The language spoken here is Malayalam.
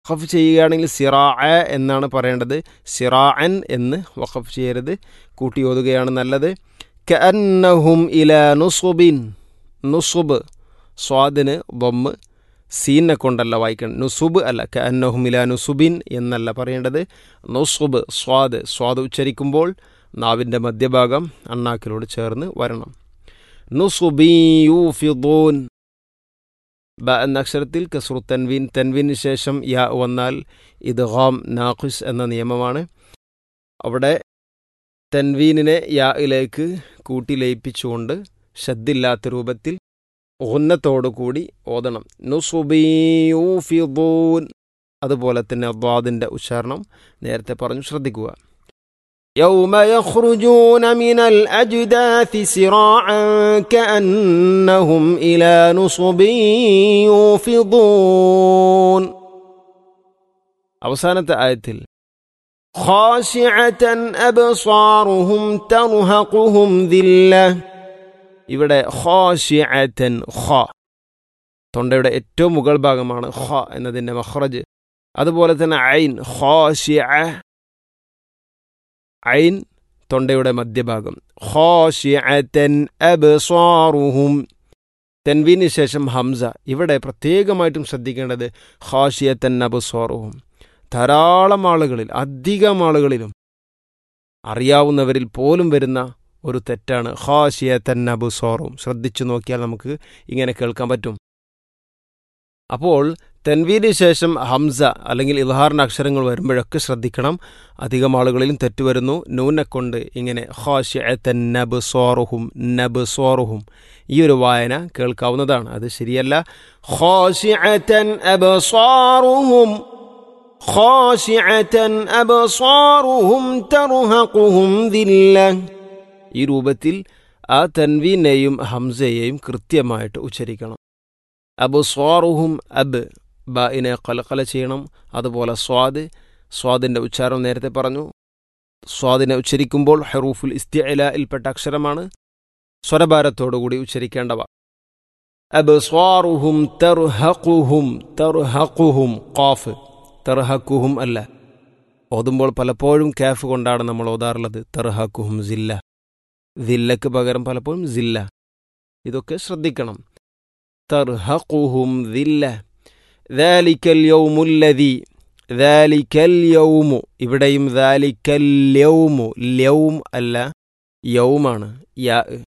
വഖഫ് ചെയ്യുകയാണെങ്കിൽ സിറാ എന്നാണ് പറയേണ്ടത് സിറാഅൻ എന്ന് വഖഫ് ചെയ്യരുത് കൂട്ടി ഓതുകയാണ് നല്ലത് കഅന്നഹും ഇല നുസുബിൻ നുസുബ് സ്വാദിന് ബൊമ്മ് സീനെ കൊണ്ടല്ല വായിക്കണം നുസുബ് അല്ല കഅന്നഹും ഇല നുസുബിൻ എന്നല്ല പറയേണ്ടത് നുസുബ് സ്വാദ് സ്വാദ് ഉച്ചരിക്കുമ്പോൾ നാവിൻ്റെ മധ്യഭാഗം അണ്ണാക്കിലോട് ചേർന്ന് വരണം നുസുബിയൂഫിദൂൻ ബ എന്ന അക്ഷരത്തിൽ കസ്രു തൻവീൻ തൻവീന് ശേഷം യാ വന്നാൽ ഇദ്ഗാം നാഖുസ് എന്ന നിയമമാണ് അവിടെ തൻവീനിനെ യായിലേക്ക് കൂട്ടി ലയിപ്പിച്ചുകൊണ്ട് ശദ്ദില്ലാത്ത രൂപത്തിൽ കൂടി ഓതണം നുസുബിയൂഫിദൂൻ അതുപോലെ തന്നെ അബ്വാദിൻ്റെ ഉച്ചാരണം നേരത്തെ പറഞ്ഞു ശ്രദ്ധിക്കുക يوم يخرجون من الأجداث سراعا كأنهم إلى نصب يوفضون അവസാനത്തെ ആയത്തിൽ خاشعة أبصارهم ترهقهم ذلة ഇവിടെ ഖാഷിഅത്തൻ ഖ തൊണ്ടയുടെ ഏറ്റവും മുകൾ ഭാഗമാണ് ഖ എന്നതിൻ്റെ മഖ്റജ് അതുപോലെ തന്നെ ഐൻ ഖാഷിഅ ഐൻ തൊണ്ടയുടെ മധ്യഭാഗം ഖാഷിഅത്തൻ അബ്സാറുഹും തെൻവീന് ശേഷം ഹംസ ഇവിടെ പ്രത്യേകമായിട്ടും ശ്രദ്ധിക്കേണ്ടത് ഖാഷിയത്തൻ അബ്സാറുഹും ധാരാളം ആളുകളിൽ അധികം ആളുകളിലും അറിയാവുന്നവരിൽ പോലും വരുന്ന ഒരു തെറ്റാണ് ഖാഷിയത്തൻ അബ്സാറും ശ്രദ്ധിച്ചു നോക്കിയാൽ നമുക്ക് ഇങ്ങനെ കേൾക്കാൻ പറ്റും അപ്പോൾ തെൻവീന് ശേഷം ഹംസ അല്ലെങ്കിൽ ഇൽഹാറിൻ്റെ അക്ഷരങ്ങൾ വരുമ്പോഴൊക്കെ ശ്രദ്ധിക്കണം അധികം ആളുകളിലും തെറ്റുവരുന്നു നൂനെ കൊണ്ട് ഇങ്ങനെ ഖാഷിഅത്തൻ നബ് സോറുഹും നബ് സോറുഹും ഈ ഒരു വായന കേൾക്കാവുന്നതാണ് അത് ശരിയല്ല ഖാഷിഅത്തൻ അബ്സാറുഹും ഖാഷിഅത്തൻ അബ്സാറുഹും തർഹഖുഹും ദില്ല ഈ രൂപത്തിൽ ആ തൻവീനെയും ഹംസയെയും കൃത്യമായിട്ട് ഉച്ചരിക്കണം അബ് സ്വാറുഹും അബ് ബിനെ കലക്കല ചെയ്യണം അതുപോലെ സ്വാദ് സ്വാദിൻ്റെ ഉച്ചാരണം നേരത്തെ പറഞ്ഞു സ്വാദിനെ ഉച്ചരിക്കുമ്പോൾ ഹെറൂഫുൽ ഇസ്തിഅലയിൽപ്പെട്ട അക്ഷരമാണ് സ്വരഭാരത്തോടുകൂടി ഉച്ചരിക്കേണ്ടവ അബ് സ്വാറുഹും തെർഹഖുഹും തെർഹഖുഹും ഖാഫ് തെർഹഖുഹും അല്ല ഓതുമ്പോൾ പലപ്പോഴും കാഫ് കൊണ്ടാണ് നമ്മൾ ഓതാറുള്ളത് തെർഹഖുഹും ജില്ല ദില്ലക്ക് പകരം പലപ്പോഴും ജില്ല ഇതൊക്കെ ശ്രദ്ധിക്കണം ترهقهم ذلة ذلك اليوم الذي ذلك اليوم ഇവിടെയും ذلك اليوم اليوم അല്ല യൗമാണ് യാ